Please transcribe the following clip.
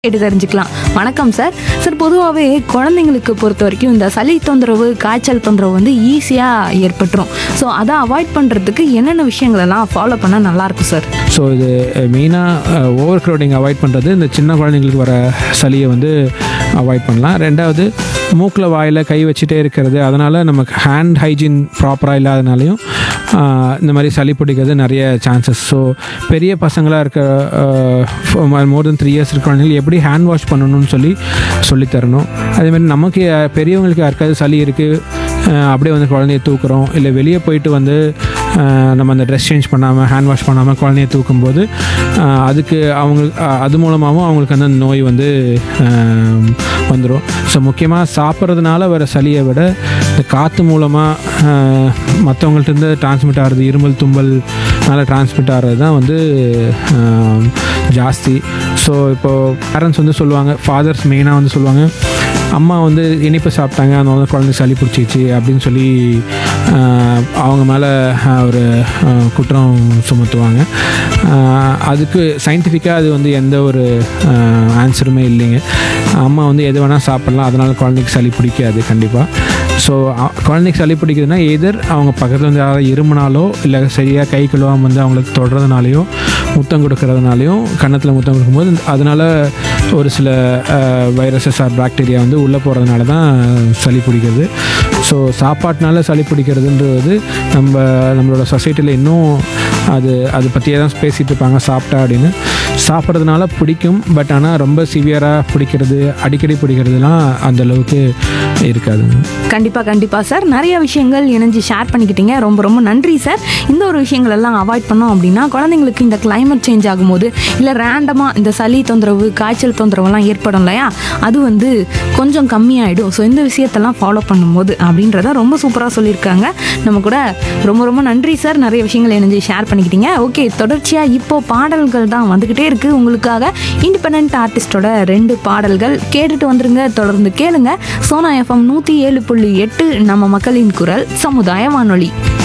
கேட்டு தெரிஞ்சுக்கலாம் வணக்கம் சார் சார் பொதுவாகவே குழந்தைங்களுக்கு பொறுத்த வரைக்கும் இந்த சளி தொந்தரவு காய்ச்சல் தொந்தரவு வந்து ஈஸியாக ஏற்பட்டுரும் ஸோ அதை அவாய்ட் பண்ணுறதுக்கு என்னென்ன விஷயங்களெல்லாம் ஃபாலோ பண்ணால் நல்லாயிருக்கும் சார் ஸோ இது மெயினாக ஓவர் க்ரௌடிங் அவாய்ட் பண்ணுறது இந்த சின்ன குழந்தைங்களுக்கு வர சளியை வந்து அவாய்ட் பண்ணலாம் ரெண்டாவது மூக்கில் வாயில் கை வச்சுட்டே இருக்கிறது அதனால் நமக்கு ஹேண்ட் ஹைஜீன் ப்ராப்பராக இல்லாதனாலையும் ஆஹ், இந்த மாதிரி சளி பிடிக்கிறது நிறைய சான்சஸ் ஸோ பெரிய பசங்களாக இருக்க மோர் தென் த்ரீ இயர்ஸ் இருக்க குழந்தைகள் எப்படி ஹேண்ட் வாஷ் பண்ணணும்னு சொல்லி சொல்லித் தரணும் அதேமாதிரி நமக்கு யா- பெரியவங்களுக்கு யாருக்காவது சளி இருக்குது அப்படியே வந்து குழந்தைய தூக்குறோம் இல்லை வெளியே போயிட்டு வந்து ஆஹ் நம்ம அந்த ட்ரெஸ் சேஞ்ச் பண்ணாமல் ஹேண்ட் வாஷ் பண்ணாமல் குழந்தைய தூக்கும்போது ஆஹ் அதுக்கு அவங்க ஆஹ் அது மூலமாகவும் அவங்களுக்கு அந்த நோய் வந்து வந்துடும் ஸோ முக்கியமாக சாப்பிட்றதுனால வர சளியை விட இந்த காற்று மூலமாக மற்றவங்கள்ட்ட டிரான்ஸ்மிட் ஆகிறது இருமல் தும்பல்னால டிரான்ஸ்மிட் ஆகிறது தான் வந்து ஆஹ் ஜாஸ்தி ஸோ இப்போது பேரண்ட்ஸ் வந்து சொல்லுவாங்க ஃபாதர்ஸ் மெயினாக வந்து சொல்லுவாங்க அம்மா வந்து இனிப்பு சாப்பிட்டாங்க அதனால தான் குழந்தை சளி பிடிச்சிச்சு அப்படின்னு சொல்லி ஆஹ், அவங்க மேலே ஒரு ஆஹ், குற்றம் சுமத்துவாங்க ஆஹ், அதுக்கு சயின்டிஃபிக்காக அது வந்து எந்த ஒரு ஆன்சருமே இல்லைங்க அம்மா வந்து எது வேணால் சாப்பிட்லாம் அதனால் குழந்தைக்கு சளி பிடிக்காது கண்டிப்பாக ஸோ குழந்தைக்கு சளி பிடிக்குதுன்னா எதிர் அவங்க பக்கத்தில் வந்து யாராவது இருமுனாலோ இல்லை சரியாக கை கழுவாமல் வந்து அவங்களுக்கு தொடுறதுனாலையோ முத்தம் கொடுக்கறதுனாலையும் கன்னத்தில் முத்தம் கொடுக்கும்போது அதனால் ஒரு சில வைரஸஸ் ஆர் பாக்டீரியா வந்து உள்ளே போகிறதுனால தான் சளி பிடிக்கிறது ஸோ சாப்பாட்டினால சளி பிடிக்கிறதுன்றது நம்ம நம்மளோட சொசைட்டியில் இன்னும் அது அது பற்றியே தான் பேசிகிட்டு இருப்பாங்க சாப்பிட்டா அப்படின்னு சாப்பிட்றதுனால பிடிக்கும் பட் ஆனால் ரொம்ப சிவியராக பிடிக்கிறது அடிக்கடி பிடிக்கிறதுலாம் அந்த அளவுக்கு இருக்காதுங்க கண்டிப்பாக கண்டிப்பாக சார் நிறைய விஷயங்கள் இணைஞ்சு ஷேர் பண்ணிக்கிட்டீங்க ரொம்ப ரொம்ப நன்றி சார் இந்த ஒரு விஷயங்கள் எல்லாம் அவாய்ட் பண்ணோம் அப்படின்னா குழந்தைங்களுக்கு இந்த climate சேஞ்ச் ஆகும்போது இல்லை ரேண்டமாக இந்த சளி தொந்தரவு காய்ச்சல் தொந்தரவுலாம் ஏற்படும் இல்லையா அது வந்து கொஞ்சம் கம்மியாயிடும் ஸோ இந்த விஷயத்தெல்லாம் ஃபாலோ பண்ணும்போது அப்படின்றத ரொம்ப சூப்பராக சொல்லியிருக்காங்க நம்ம கூட ரொம்ப ரொம்ப நன்றி சார் நிறைய விஷயங்கள் இணைஞ்சு ஷேர் பண்ணிக்கிட்டீங்க ஓகே தொடர்ச்சியாக இப்போ பாடல்கள் தான் வந்துக்கிட்டே இருக்குது உங்களுக்காக இண்டிபெண்ட் ஆர்டிஸ்டோட ரெண்டு பாடல்கள் கேட்டுட்டு வந்துருங்க தொடர்ந்து கேளுங்க சோனா எஃப்எம் நூற்றி ஏழு புள்ளி எட்டு நம்ம மக்களின் குரல் சமுதாய வானொலி